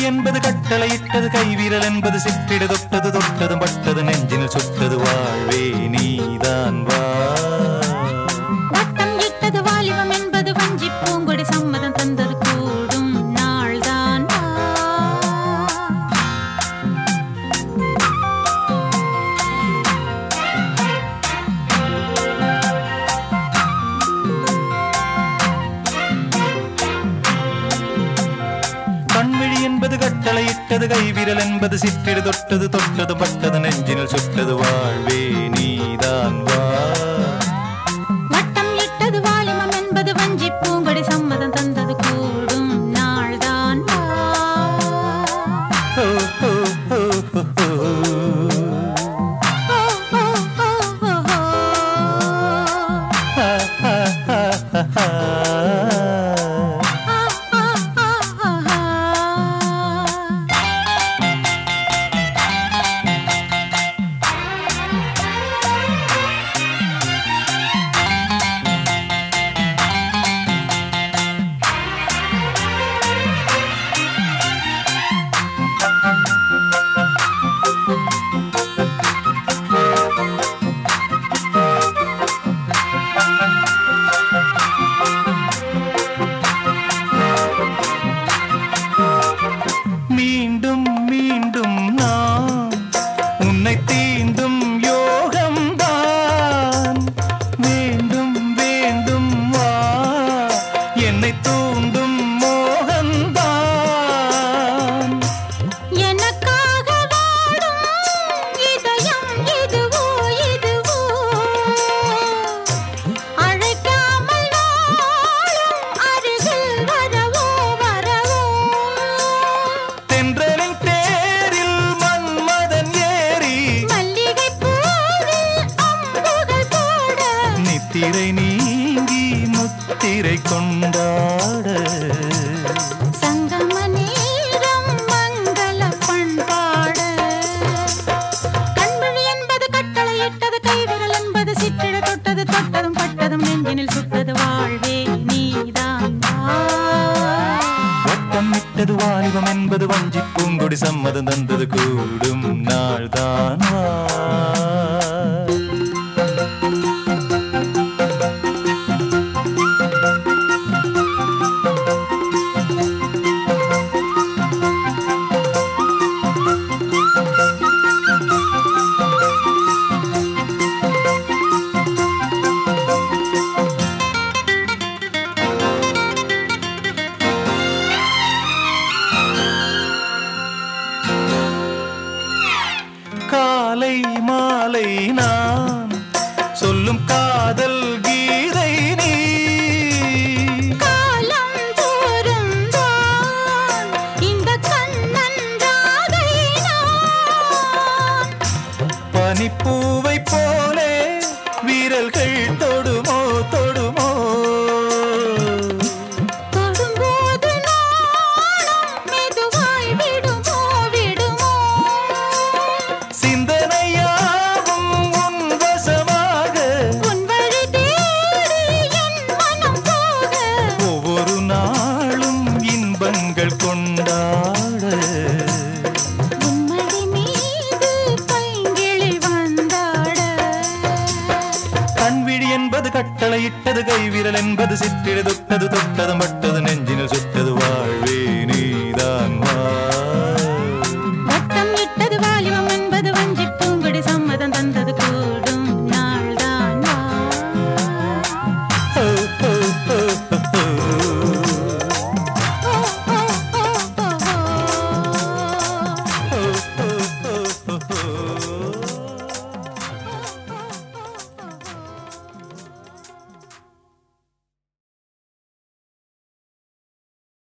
என்பது கட்டளையிட்டது கைவிரல் என்பது சிற்றிட தொட்டது தொட்டது பட்டது நெஞ்சினில் சுட்டது வாழ்வே நீதான் வா வட்டம் இட்டது வாலிபம் என்பது வஞ்சி பூங்கொடி சம்மதம் தந்தது கூடும் நாள்தான் வா. கண்விழி என்பது கட்டளையிட்டது கைவிரல் என்பது சிற்றிட தொட்டது தொட்டது பட்டது நெஞ்சினில் சுட்டது வாழ்வே நீதான் வா வட்டம் இட்டது வாலிபம் என்பது வஞ்சி பூங்கொடி சம்மதம் தந்தது கூடும் நாள்தான் வா. ஓ, ஓ, ஓ, ஓ, ஓ. ஓ, ஓ, ஓ, ஓ, ஓ. ஆ, ஆ, ஆ, ஆ, ஆ. ஆ, ஆ, ஆ, ஆ, ஆ. மீண்டும் மீண்டும் நான் உன்னை தீண்டும் யோகம்தான் வேண்டும் வேண்டும் வா என்னை தூண்டும் மோகம்தான் எனக்காக வாடும் இதயம் இதுவோ இதுவோ அழைக்காமல் நாளும் அருகில் வரவோ வரவோ தென்றலின் தேரில் மன்மதன் ஏறி மல்லிகை பூவில் அம்புகள் போட நித்திரை நீங்கி முத்திரை கொண்டாட சங்கம நேரம் மங்கள பண்பாட கண்விழி என்பது கட்டளையிட்டது கைவிரல் என்பது சிற்றிட தொட்டது தொட்டதும் பட்டதும் நெஞ்சினில் சுட்டது வாழ்வே நீதான் வா. வட்டம் விட்டது வாலிபம் என்பது வஞ்சி பூங்கொடி சம்மதம் தந்தது கூடும் நாள்தான் வா காலை மாலை நான் சொல்லும் காதல் கீதை நீ காலம் தோறும் தான் இந்த கண்ணன் ராதை நான் பனிப்பூ